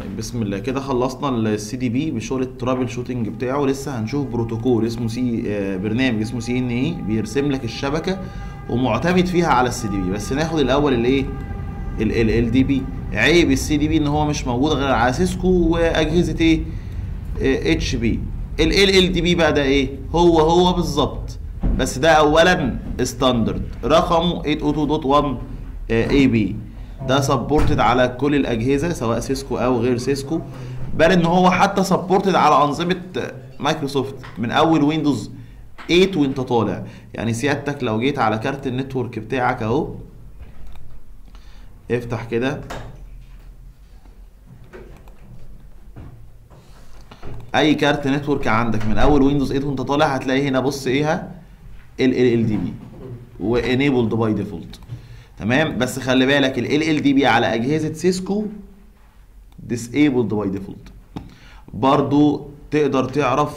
طيب بسم الله كده خلصنا السي دي بي بشغل الترابل شوتنج بتاعه لسه هنشوف بروتوكول اسمه سي آه، برنامج اسمه سي ان اي بيرسم لك الشبكه ومعتمد فيها على السي دي بي بس ناخد الاول الايه ال دي بي عيب السي دي بي ان هو مش موجود غير على سيسكو واجهزه ايه اتش بي ال ال دي بي بقى ده ايه هو هو بالظبط بس ده اولا ستاندرد رقمه 802.1 اي بي ده سبورتد على كل الاجهزه سواء سيسكو او غير سيسكو بل ان هو حتى سبورتد على انظمه مايكروسوفت من اول ويندوز 8 وانت طالع يعني سيادتك لو جيت على كارت النتورك بتاعك اهو افتح كده اي كارت نتورك عندك من اول ويندوز 8 وانت طالع هتلاقي هنا بص ايه ال ال دي بي وانيبلد باي ديفولت تمام بس خلي بالك ال ال دي بي على اجهزه سيسكو disabled باي ديفولت برضو تقدر تعرف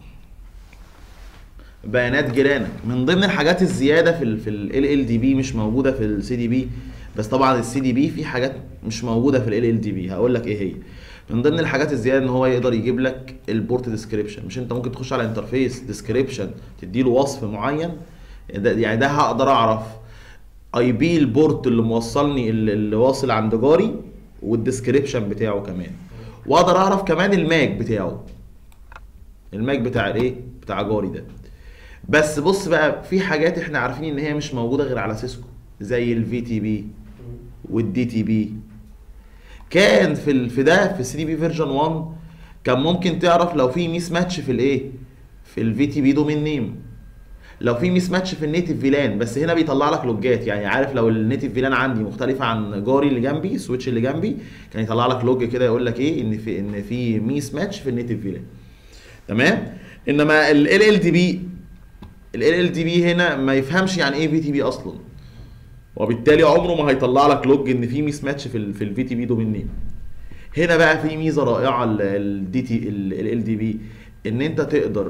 بيانات جيرانك من ضمن الحاجات الزياده في ال في ال ال دي بي مش موجوده في السي دي بي بس طبعا السي دي بي في حاجات مش موجوده في ال ال دي بي هقول لك ايه هي من ضمن الحاجات الزياده ان هو يقدر يجيب لك البورت ديسكريبشن مش انت ممكن تخش على انترفيس ديسكريبشن تديله وصف معين ده يعني ده هقدر اعرف اي بي البورت اللي موصلني اللي اللي واصل عند جاري والديسكريبشن بتاعه كمان واقدر اعرف كمان الماك بتاعه الماك بتاع الايه بتاع جاري ده بس بص بقى في حاجات احنا عارفين ان هي مش موجوده غير على سيسكو زي الفي تي بي والدي تي بي كان في ال- في ده في السي دي بي فيرجن 1 كان ممكن تعرف لو في ميس ماتش في الايه في الفي تي بي دومين نيم لو في ميس ماتش في النيتف فيلان بس هنا بيطلع لك لوجات يعني عارف لو النيتف فيلان عندي مختلفه عن جاري اللي جنبي السويتش اللي جنبي كان يطلع لك لوج كده يقول لك ايه ان في ان في ميس ماتش في النيتف فيلان تمام انما ال ال دي بي ال ال دي بي هنا ما يفهمش يعني ايه في تي بي اصلا وبالتالي عمره ما هيطلع لك لوج ان في ميس ماتش في ال في الفي تي بي دومين نيم هنا بقى في ميزه رائعه الدي تي ال دي بي ان انت تقدر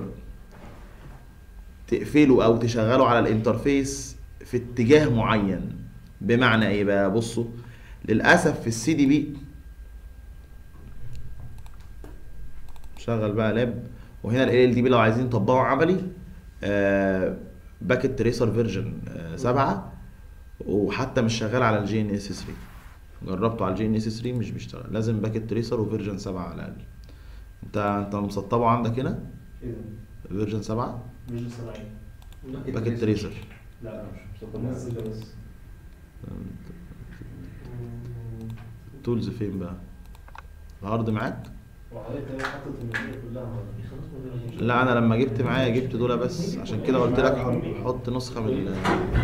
تقفله او تشغله على الانترفيس في اتجاه معين بمعنى ايه بقى بصوا للاسف في السي دي بي شغل بقى لاب وهنا ال دي بي لو عايزين نطبقه عملي آه باكيت تريسر فيرجن 7 وحتى مش شغال على الجي ان اس 3 جربته على الجي ان اس 3 مش بيشتغل لازم باكيت تريسر وفيرجن 7 على الاقل انت انت مسطبه عندك هنا ايه فيرجن 7 مش سامعين باكيت تريسر لا لا مش مش نزل ده بس تولز فين بقى الهارد معاك وحضرتك تاني حطت المدينة كلها خلاص لا انا لما جبت معايا جبت دول بس عشان كده قلت لك حط- حط نسخه من ال-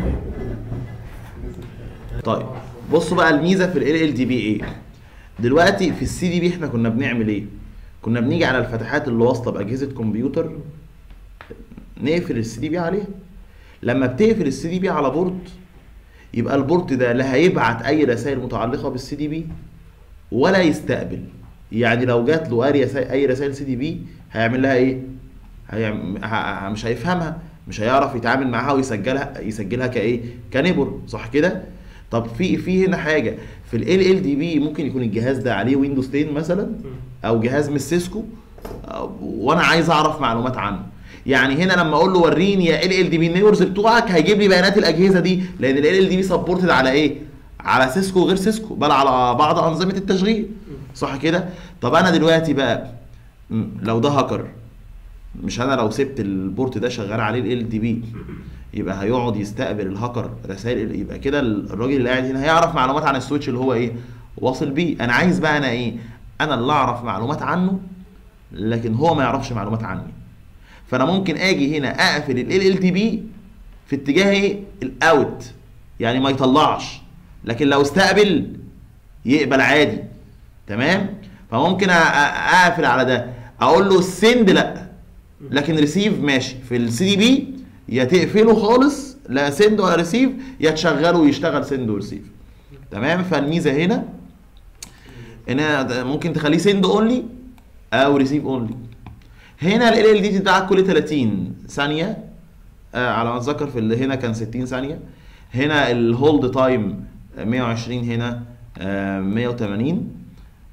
طيب بصوا بقى الميزه في ال ال دي بي ايه دلوقتي في السي دي بي احنا كنا بنعمل ايه كنا بنيجي على الفتحات اللي واصله باجهزه كمبيوتر نقفل السي دي بي عليها لما بتقفل السي دي بي على بورد يبقى البورد ده لا هيبعت اي رسائل متعلقه بالسي دي بي ولا يستقبل يعني لو جات له اي رسائل اي رسائل سي دي بي هيعمل لها ايه هيعم... ه... مش هيفهمها مش هيعرف يتعامل معاها ويسجلها يسجلها كايه كنيبر صح كده طب في في هنا حاجه في ال ال دي بي ممكن يكون الجهاز ده عليه ويندوز 10 مثلا او جهاز من سيسكو أو- وانا عايز اعرف معلومات عنه يعني هنا لما اقول له وريني يا ال ال دي بي النيبرز بتوعك هيجيب لي بيانات الاجهزه دي لان ال ال دي بي سبورتد على ايه على سيسكو وغير سيسكو بل على بعض انظمه التشغيل صح كده طب انا دلوقتي بقى م، لو ده هاكر مش انا لو سبت البورت ده شغال عليه ال دي بي يبقى هيقعد يستقبل الهاكر رسائل يبقى كده الراجل اللي قاعد هنا هيعرف معلومات عن السويتش اللي هو ايه واصل بيه انا عايز بقى انا ايه انا اللي اعرف معلومات عنه لكن هو ما يعرفش معلومات عني فانا ممكن اجي هنا اقفل ال ال تي بي في اتجاه ايه الاوت يعني ما يطلعش لكن لو استقبل يقبل عادي تمام فممكن أ- أ- اقفل على ده اقول له سند لا لكن ريسيف ماشي في السي دي بي يا تقفله خالص لا سند ولا ريسيف يا تشغله ويشتغل سند وريسيف تمام فالميزه هنا هنا ده ممكن تخليه سند اونلي او ريسيف اونلي هنا ال ال دي بتاعك كل 30 ثانيه آه على ما اتذكر في اللي هنا كان 60 ثانيه هنا الهولد تايم 120 هنا آه 180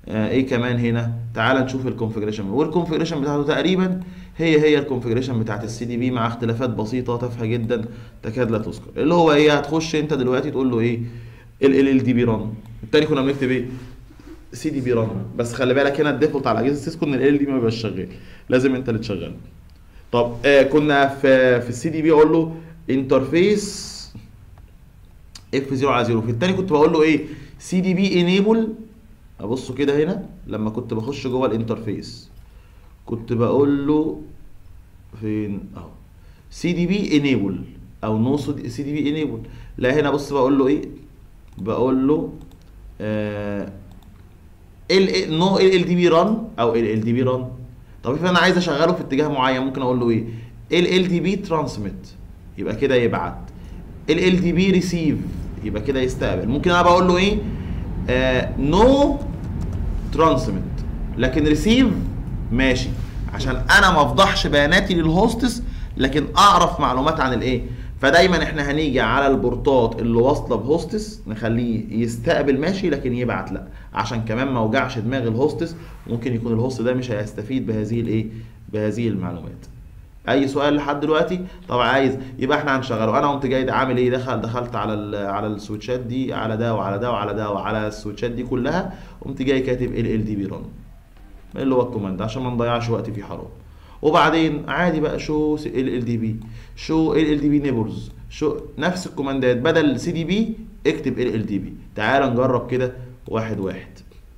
آه ايه كمان هنا تعال نشوف الكونفجريشن والكونفجريشن بتاعته تقريبا هي هي الكونفجريشن بتاعت السي دي بي مع اختلافات بسيطه تافهه جدا تكاد لا تذكر اللي هو ايه هتخش انت دلوقتي تقول له ايه ال ال دي بي ران التاني كنا بنكتب ايه سي دي بي ران بس خلي بالك هنا الديفولت على اجهزه سيسكو ان ال ال دي ما بيبقاش شغال لازم انت اللي تشغله طب آه كنا في في السي دي بي اقول له انترفيس اف 0 على 0 في التاني كنت بقول له ايه سي دي بي انيبل ابصوا كده هنا لما كنت بخش جوه الانترفيس كنت بقول له فين اهو سي دي بي انيبل او نو سي دي بي انيبل لا هنا بص بقول له ايه بقول له آه ال نو ال ال دي بي ران او ال ال دي بي ران طب افرض انا عايز اشغله في اتجاه معين ممكن اقول له ايه ال ال دي بي ترانسميت يبقى كده يبعت ال ال دي بي ريسيف يبقى كده يستقبل ممكن انا بقول له ايه نو ترانسميت لكن ريسيف ماشي عشان انا ما افضحش بياناتي للهوستس لكن اعرف معلومات عن الايه فدايما احنا هنيجي على البورتات اللي واصله بهوستس نخليه يستقبل ماشي لكن يبعت لا عشان كمان ما اوجعش دماغ الهوستس ممكن يكون الهوست ده مش هيستفيد بهذه الايه بهذه المعلومات اي سؤال لحد دلوقتي طب عايز يبقى احنا هنشغله انا قمت جاي عامل ايه دخل دخلت على ال على السويتشات دي على ده وعلى ده وعلى ده وعلى السويتشات دي كلها قمت جاي كاتب ال ال دي بي ران اللي هو الكوماند عشان ما نضيعش وقت فيه حرام وبعدين عادي بقى شو ال ال دي بي شو ال ال دي بي نيبرز شو نفس الكوماندات بدل سي دي بي اكتب ال ال دي بي تعال نجرب كده واحد واحد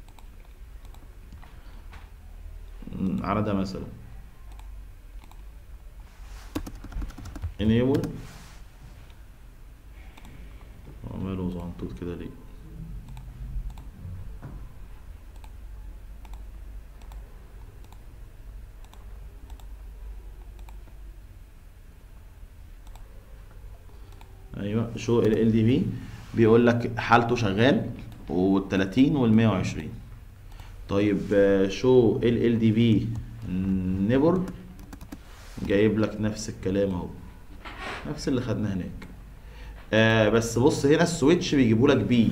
م، على ده مثلا enable عماله زعنطوط كده ليه ايوه شو ال ال دي بي بيقول لك حالته شغال وال30 وال120 طيب آه، شو ال ال دي بي نيبر جايب لك نفس الكلام اهو نفس اللي خدناه هناك آه بس بص هنا السويتش بيجيبوا لك بي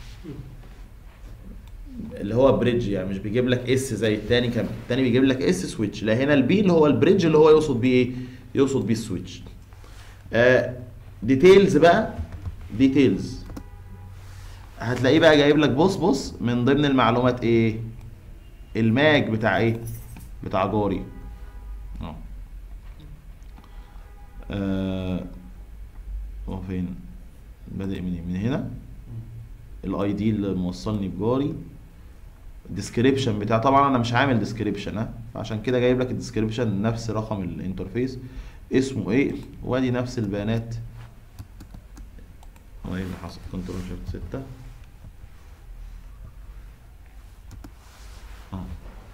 اللي هو بريدج يعني مش بيجيب لك اس زي التاني كان التاني بيجيب لك اس سويتش لا هنا البي اللي هو البريدج اللي هو يقصد بيه ايه يقصد بيه السويتش آه ديتيلز بقى ديتيلز هتلاقيه بقى جايب لك بص بص من ضمن المعلومات ايه الماج بتاع ايه بتاع جاري اه آه، هو فين بادئ من من هنا الاي دي اللي موصلني بجاري الديسكريبشن بتاع طبعا انا مش عامل ديسكريبشن ها فعشان كده جايب لك الديسكريبشن نفس رقم الانترفيس اسمه ايه وادي نفس البيانات هو ايه اللي حصل كنترول شيفت 6 اه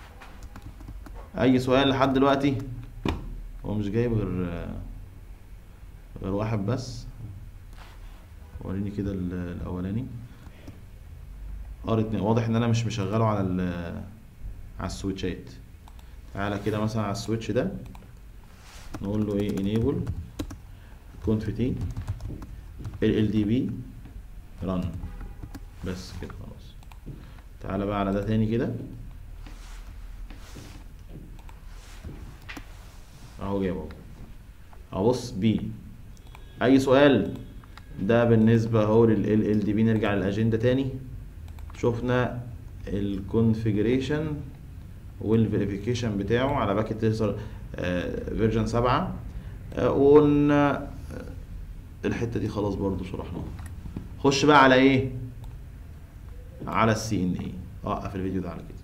اي سؤال لحد دلوقتي هو مش جايب غير غير واحد بس وريني كده ال- الاولاني اه الاتنين واضح ان انا مش مشغله على ال على السويتشات تعالى كده مثلا على السويتش ده نقول له ايه enable conf t ال دي بي run بس كده خلاص تعالى بقى على ده تاني كده اهو جايبه اهو اهو بص بي اي سؤال ده بالنسبه اهو لل ال دي بي نرجع للاجنده تاني شفنا الكونفيجريشن والفيريفيكيشن بتاعه على باكيت تيسر فيرجن 7 آه، وقلنا آه، الحته دي خلاص برضو شرحناها خش بقى على ايه على السي ان اي اوقف الفيديو ده على كده